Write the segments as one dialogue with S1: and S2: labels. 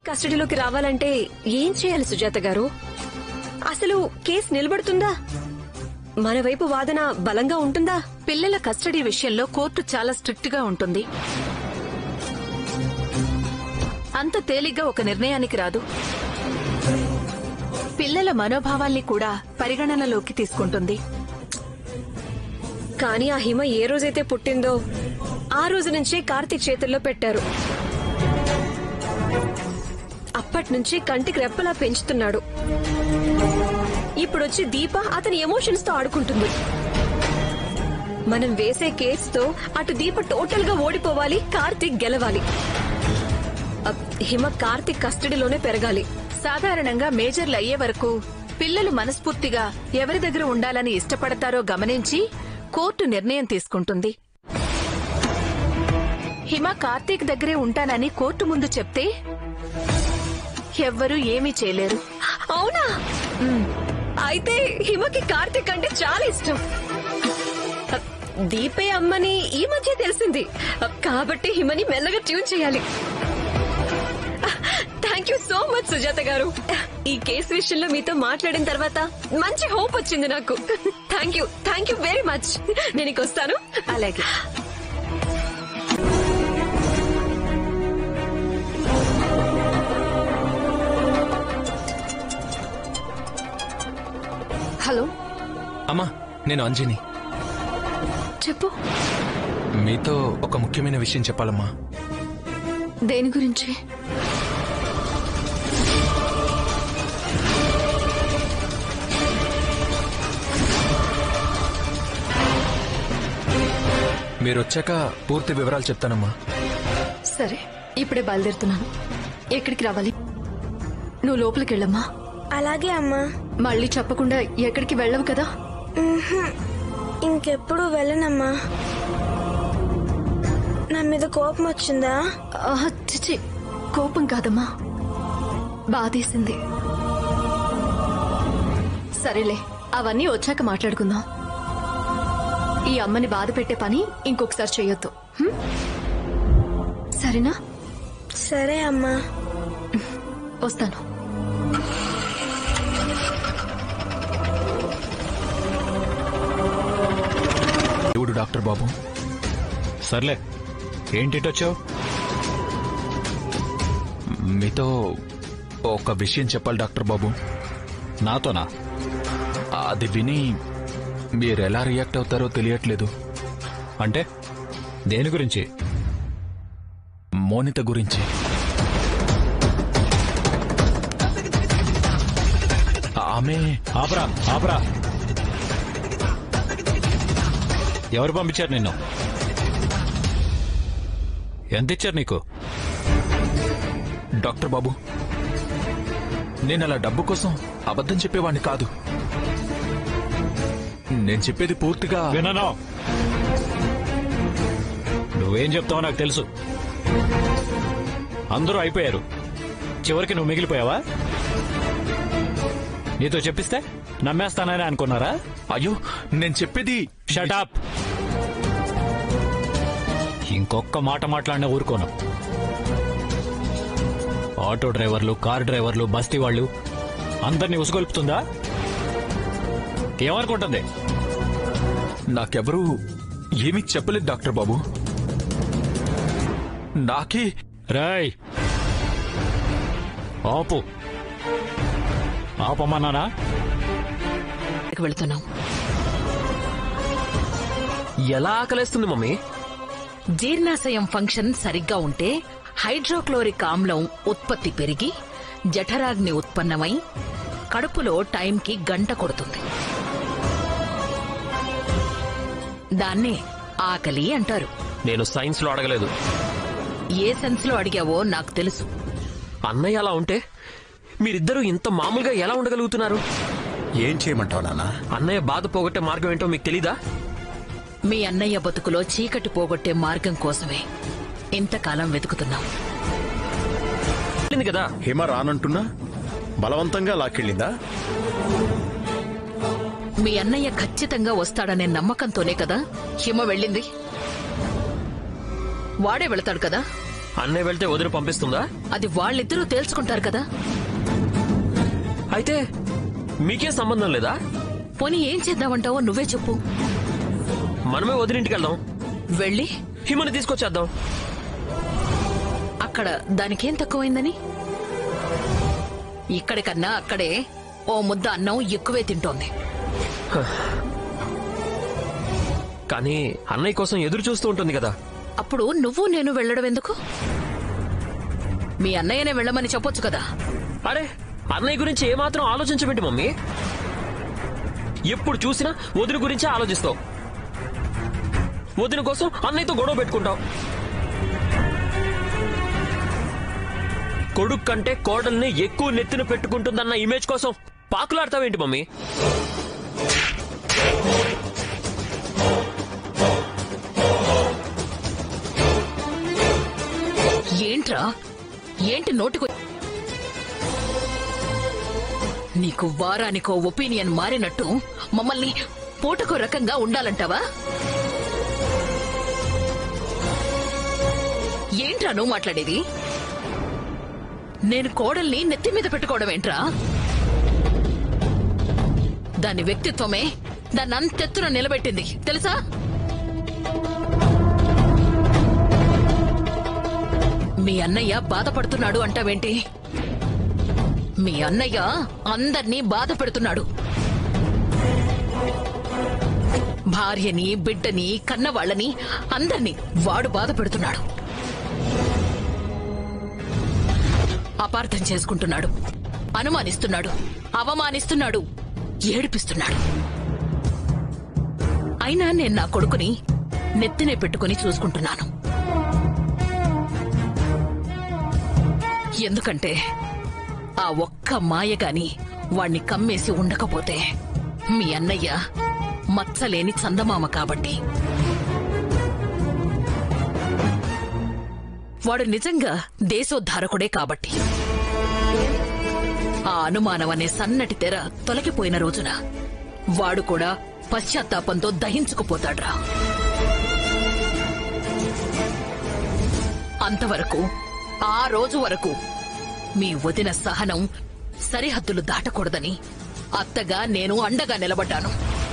S1: కస్టడీలోకి రావాలంటే ఏం చేయాలి సుజాత గారు అసలు కేసు నిలబడుతుందా మన వైపు వాదన బలంగా ఉంటుందా
S2: పిల్లల కస్టడీ విషయంలో కోర్టు చాలా స్ట్రిక్ట్ గా ఉంటుంది అంత తేలిగ్గా ఒక నిర్ణయానికి రాదు పిల్లల మనోభావాల్ని కూడా పరిగణనలోకి తీసుకుంటుంది
S1: కానీ ఆ హిమ ఏ రోజైతే పుట్టిందో ఆ రోజు నుంచే కార్తీక్ చేతుల్లో పెట్టారు అప్పటి నుంచి కంటికి రెప్పలా పెంచుతున్నాడు ఇప్పుడొచ్చి దీప అతని ఎమోషన్స్ తో ఆడుకుంటుంది మనం వేసే కేసుతో అటు దీప టోటల్ గా ఓడిపోవాలి కార్తీక్ గెలవాలి అబ్, హిమ కార్తీక్ కస్టడీలోనే పెరగాలి
S2: సాధారణంగా మేజర్లు అయ్యే వరకు పిల్లలు మనస్ఫూర్తిగా ఎవరి దగ్గర ఉండాలని ఇష్టపడతారో గమనించి కోర్టు నిర్ణయం తీసుకుంటుంది హిమ కార్తీక్ దగ్గరే ఉంటానని కోర్టు ముందు చెప్తే ఎవ్వరూ ఏమీ చేయలేరు
S1: అవునా అయితే హిమకి కార్తీక్ అంటే చాలా ఇష్టం దీపే అమ్మని ఈ మధ్య తెలిసింది కాబట్టి హిమని మెల్లగా ట్యూన్ చేయాలి thank you so much Sujatha గారు ఈ కేసు విషయంలో మీతో మాట్లాడిన తర్వాత మంచి హోప్ వచ్చింది నాకు thank you thank you very much నేను ఇక వస్తాను
S2: అలాగే
S1: హలో
S3: అమ్మా నేను అంజని
S1: చెప్పు
S3: మీతో ఒక ముఖ్యమైన విషయం చెప్పాలమ్మా
S1: దేని గురించి
S3: మీరు వచ్చాక పూర్తి వివరాలు చెప్తానమ్మా
S1: సరే ఇప్పుడే బయలుదేరుతున్నాను ఎక్కడికి రావాలి నువ్వు లోపలికి వెళ్ళమ్మా
S4: అలాగే అమ్మా
S1: మళ్ళీ చెప్పకుండా ఎక్కడికి వెళ్ళవు కదా
S4: ఉహుం. ఇంకెప్పుడు వెళ్ళనమ్మా నా మీద కోపం వచ్చిందా
S1: ఆహా, చిచి కోపం కాదమ్మా బాధేసింది సరేలే అవన్నీ వచ్చాక మాట్లాడుకుందాం ఈ అమ్మని బాధ పెట్టే పని ఇంకొకసారి చేయొద్దు హ్మ్? సరేనా
S4: సరే అమ్మా
S1: వస్తాను
S3: దేవుడు డాక్టర్ బాబు
S5: సర్లే ఏంటిటొచ్చావు
S3: మీతో ఒక విషయం చెప్పాలి డాక్టర్ బాబు
S5: నాతోనా
S3: అది విని మీరు ఎలా రియాక్ట్ అవుతారో తెలియట్లేదు
S5: అంటే దేని గురించి
S3: మోనిత గురించి ఆమె
S5: ఆపరా ఆపరా ఎవరు పంపించారు నిన్ను ఎంత ఇచ్చారు నీకు
S3: డాక్టర్ బాబు నేను అలా డబ్బు కోసం అబద్ధం చెప్పేవాడిని కాదు నేను చెప్పేది పూర్తిగా
S5: వినను నువ్వేం చెప్తావో నాకు తెలుసు అందరూ అయిపోయారు చివరికి నువ్వు మిగిలిపోయావా నీతో చెప్పిస్తే నమ్మేస్తానని అనుకున్నారా
S3: అయ్యో నేను చెప్పేది
S5: షటాప్ ఇంకొక్క మాట మాట్లాడిన ఊరుకోను ఆటో డ్రైవర్లు కార్ డ్రైవర్లు బస్తీ వాళ్ళు అందరినీ ఉసుగొల్పుతుందా ఏమనుకుంటుంది
S3: నాకెవరూ ఏమీ చెప్పలేదు డాక్టర్ బాబు నాకే
S5: రాయ్ ఆపు ఆపమన్నానా
S2: వెళుతున్నాం
S6: ఎలా ఆకలేస్తుంది మమ్మీ
S2: జీర్ణాశయం ఫంక్షన్ సరిగ్గా ఉంటే హైడ్రోక్లోరిక్ ఆమ్లం ఉత్పత్తి పెరిగి జఠరాగ్ని ఉత్పన్నమై కడుపులో టైంకి గంట కొడుతుంది దాన్నే ఆకలి అంటారు
S6: నేను సైన్స్ లో అడగలేదు
S2: ఏ సెన్స్ లో అడిగావో నాకు తెలుసు
S6: అన్నయ్య అలా ఉంటే మీరిద్దరూ ఇంత మామూలుగా ఎలా ఉండగలుగుతున్నారు
S7: ఏం చేయమంటావు నాన్న
S6: అన్నయ్య బాధ పోగొట్టే మార్గం ఏంటో మీకు తెలీదా
S2: మీ అన్నయ్య బతుకులో చీకటి పోగొట్టే మార్గం కోసమే ఇంతకాలం వెతుకుతున్నాం
S6: తెలిసింది కదా
S7: హిమ రానంటున్నా బలవంతంగా లాక్కెళ్ళిందా
S2: మీ అన్నయ్య ఖచ్చితంగా వస్తాడనే నమ్మకంతోనే కదా హిమ వెళ్ళింది వాడే వెళతాడు కదా
S6: అన్నయ్య వెళ్తే వదిలి పంపిస్తుందా
S2: అది వాళ్ళిద్దరూ తేల్చుకుంటారు కదా
S6: అయితే మీకే సంబంధం లేదా
S2: పోనీ ఏం చేద్దామంటావో నువ్వే చెప్పు
S6: మనమే వదిలింటికి వెళ్దాం
S2: వెళ్ళి
S6: హిమని తీసుకొచ్చేద్దాం
S2: అక్కడ దానికేం తక్కువైందని ఇక్కడికన్నా అక్కడే ఓ ముద్ద అన్నం ఎక్కువే తింటోంది
S6: కానీ అన్నయ్య కోసం ఎదురు చూస్తూ ఉంటుంది కదా
S2: అప్పుడు నువ్వు నేను వెళ్ళడం ఎందుకు మీ అన్నయ్యనే వెళ్ళమని చెప్పొచ్చు కదా
S6: అరే అన్నయ్య గురించి ఏమాత్రం ఆలోచించబెట్టి మమ్మీ ఎప్పుడు చూసినా వదిన గురించే ఆలోచిస్తావు వదిన కోసం అన్నయ్యతో గొడవ పెట్టుకుంటావు కొడుకు కంటే కోడల్ని ఎక్కువ నెత్తిన పెట్టుకుంటుందన్న ఇమేజ్ కోసం పాకులాడతావేంటి మమ్మీ
S2: ఏంట్రా ఏంటి నోటికి నీకు వారానికో ఒపీనియన్ మారినట్టు మమ్మల్ని పూటకో రకంగా ఉండాలంటావా ఏంట్రా నువ్వు మాట్లాడేది నేను కోడల్ని నెత్తి మీద పెట్టుకోవడం ఏంట్రా దాని వ్యక్తిత్వమే దాన్ని అంతెత్తున నిలబెట్టింది తెలుసా మీ అన్నయ్య బాధపడుతున్నాడు అంటావేంటి మీ అన్నయ్య అందర్నీ బాధ పెడుతున్నాడు భార్యని బిడ్డని కన్నవాళ్ళని అందర్నీ వాడు బాధ పెడుతున్నాడు అపార్థం చేసుకుంటున్నాడు అనుమానిస్తున్నాడు అవమానిస్తున్నాడు ఏడిపిస్తున్నాడు అయినా నేను నా కొడుకుని నెత్తినే పెట్టుకుని చూసుకుంటున్నాను ఎందుకంటే ఆ ఒక్క మాయగాని వాణ్ణి కమ్మేసి ఉండకపోతే మీ అన్నయ్య మచ్చలేని చందమామ కాబట్టి వాడు నిజంగా దేశోద్ధారకుడే కాబట్టి ఆ అనుమానం అనే సన్నటి తెర తొలగిపోయిన రోజున వాడు కూడా పశ్చాత్తాపంతో దహించుకుపోతాడ్రా అంతవరకు ఆ రోజు వరకు మీ వదిన సహనం సరిహద్దులు దాటకూడదని అత్తగా నేను అండగా నిలబడ్డాను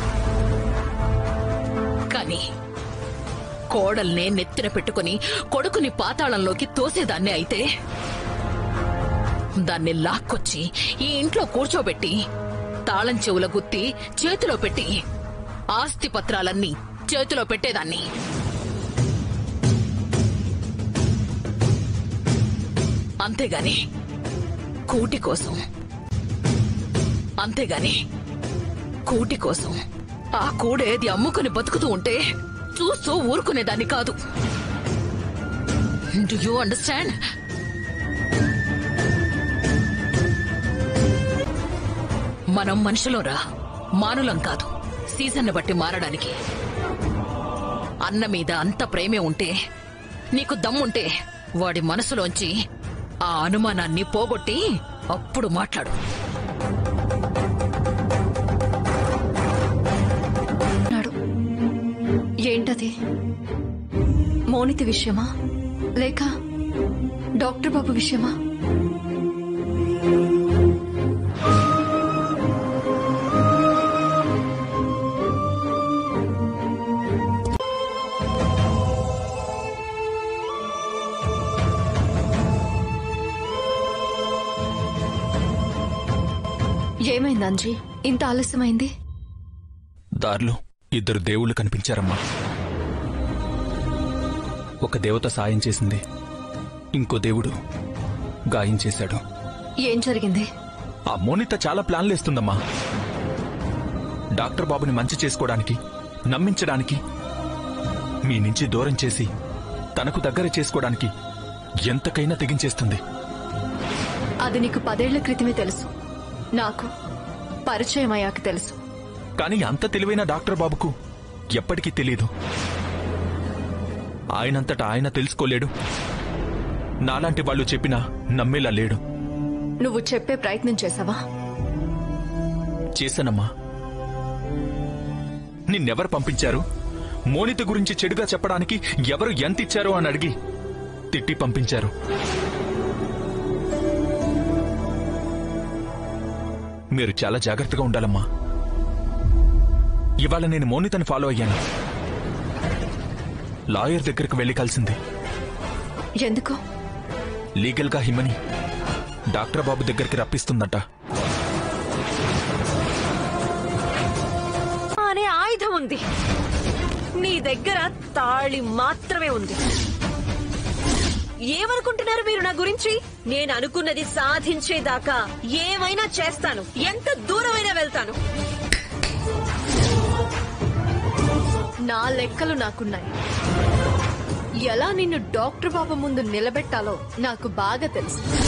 S2: కాని కోడల్నే నెత్తిన పెట్టుకుని కొడుకుని పాతాళంలోకి తోసేదాన్ని అయితే దాన్ని లాక్కొచ్చి ఈ ఇంట్లో కూర్చోబెట్టి తాళం చెవుల గుత్తి చేతిలో పెట్టి ఆస్తి పత్రాలన్నీ చేతిలో పెట్టేదాన్ని అంతేగాని కూటి కోసం అంతేగాని కూటి కోసం ఆ కూడేది అమ్ముకుని బతుకుతూ ఉంటే చూస్తూ ఊరుకునేదాన్ని కాదు డు యూ అండర్స్టాండ్ మనం మనుషులోరా మానులం కాదు సీజన్ బట్టి మారడానికి అన్న మీద అంత ప్రేమే ఉంటే నీకు దమ్ముంటే వాడి మనసులోంచి ఆ అనుమానాన్ని పోగొట్టి అప్పుడు మాట్లాడు
S1: అన్నాడు ఏంటది మోనితి విషయమా లేక డాక్టర్ బాబు విషయమా ఏమైంది అంజీ ఇంత ఆలస్యమైంది
S3: దారిలో ఇద్దరు దేవుళ్ళు కనిపించారమ్మా ఒక దేవత సాయం చేసింది ఇంకో దేవుడు గాయం చేశాడు
S1: ఏం జరిగింది
S3: ఆ మోనిత చాలా ప్లాన్లేస్తుందమ్మా డాక్టర్ బాబుని మంచి చేసుకోవడానికి నమ్మించడానికి మీ నుంచి దూరం చేసి తనకు దగ్గర చేసుకోవడానికి ఎంతకైనా తెగించేస్తుంది
S1: అది నీకు పదేళ్ల క్రితమే తెలుసు నాకు పరిచయం అయ్యాక తెలుసు
S3: కానీ అంత తెలివైన డాక్టర్ బాబుకు ఎప్పటికీ తెలియదు ఆయనంతటా ఆయన తెలుసుకోలేడు నాలాంటి వాళ్ళు చెప్పినా నమ్మేలా లేడు
S1: నువ్వు చెప్పే ప్రయత్నం చేసావా
S3: చేశానమ్మా నిన్నెవరు పంపించారు మోనిత గురించి చెడుగా చెప్పడానికి ఎవరు ఎంత ఇచ్చారో అని అడిగి తిట్టి పంపించారు మీరు చాలా జాగ్రత్తగా ఉండాలమ్మా ఇవాళ నేను మౌనితని ఫాలో అయ్యాను లాయర్ దగ్గరకు వెళ్ళి కలిసింది
S1: ఎందుకు
S3: లీగల్ గా హిమని డాక్టర్ బాబు దగ్గరికి రప్పిస్తుందట
S1: అనే ఆయుధం ఉంది నీ దగ్గర తాళి మాత్రమే ఉంది ఏమనుకుంటున్నారు మీరు నా గురించి నేను అనుకున్నది సాధించేదాకా ఏమైనా చేస్తాను ఎంత దూరమైనా వెళ్తాను
S8: నా లెక్కలు నాకున్నాయి ఎలా నిన్ను డాక్టర్ బాబు ముందు నిలబెట్టాలో నాకు బాగా తెలుసు